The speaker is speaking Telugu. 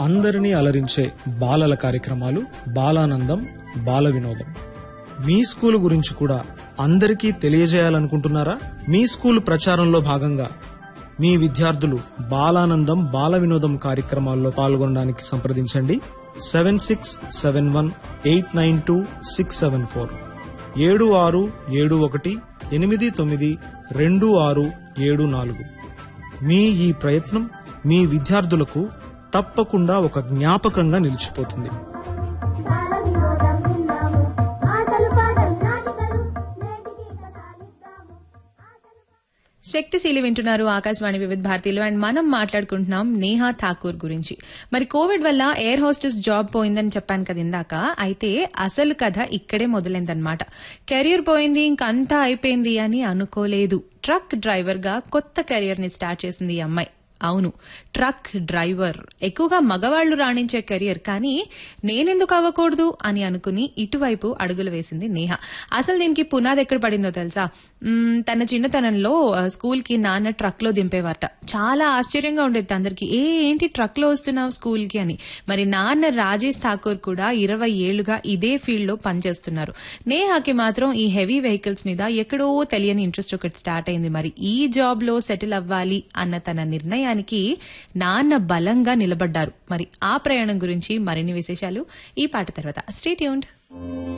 అందరినీ అలరించే బాలల కార్యక్రమాలు బాలానందం బాల వినోదం మీ స్కూల్ గురించి కూడా అందరికీ తెలియజేయాలనుకుంటున్నారా మీ స్కూల్ ప్రచారంలో భాగంగా మీ విద్యార్థులు బాలానందం బాల వినోదం కార్యక్రమాల్లో పాల్గొనడానికి సంప్రదించండి seven six seven one eight nine two six seven four ఏడు ఆరు ఏడు ఒకటి ఎనిమిది తొమ్మిది రెండు ఆరు ఏడు నాలుగు మీ ఈ ప్రయత్నం మీ విద్యార్థులకు తప్పకుండా ఒక జ్ఞాపకంగా నిలిచిపోతుంది బాల వినోదం విందాము ఆటలు పాటలు నాటికలు నేటికి కథాలిద్దాము శక్తిశీలి వింటున్నారు ఆకాశవాణి వివిధ భారతిలో అండ్ మనం మాట్లాడుకుంటున్నాం నేహా ఠాకూర్ గురించి మరి కోవిడ్ వల్ల ఎయిర్ హోస్టెస్ జాబ్ పోయిందని చెప్పాను కదా ఇందాక అయితే అసలు కథ ఇక్కడే మొదలైందనమాట కెరీర్ పోయింది ఇంకంతా అయిపోయింది అని అనుకోలేదు ట్రక్ డ్రైవర్ గా కొత్త కెరియర్ ని స్టార్ట్ చేసింది ఈ అమ్మాయి అవును ట్రక్ డ్రైవర్ ఎక్కువగా మగవాళ్లు రాణించే కెరియర్ కానీ నేనెందుకు అవ్వకూడదు అని అనుకుని ఇటువైపు అడుగులు వేసింది నేహ అసలు దీనికి పునాది ఎక్కడ పడిందో తెలుసా మ్మ్, తన చిన్నతనంలో ఆ, స్కూల్ కి నాన్న ట్రక్ లో దింపేవారట చాలా ఆశ్చర్యంగా ఉండేది అందరికి ఏ ఏంటి ట్రక్ లో వస్తున్నావు స్కూల్ కి అని మరి నాన్న రాజేష్ ఠాకూర్ కూడా ఇరవై ఏళ్లుగా ఇదే ఫీల్డ్ లో పనిచేస్తున్నారు నేహాకి మాత్రం ఈ హెవీ వెహికల్స్ మీద ఎక్కడో తెలియని ఇంట్రెస్ట్ ఒకటి స్టార్ట్ అయింది మరి ఈ జాబ్ లో సెటిల్ అవ్వాలి అన్న తన నిర్ణయానికి నాన్న బలంగా నిలబడ్డారు మరి ఆ ప్రయాణం గురించి మరిన్ని విశేషాలు ఈ పాట తర్వాత స్టేట్యూన్డ్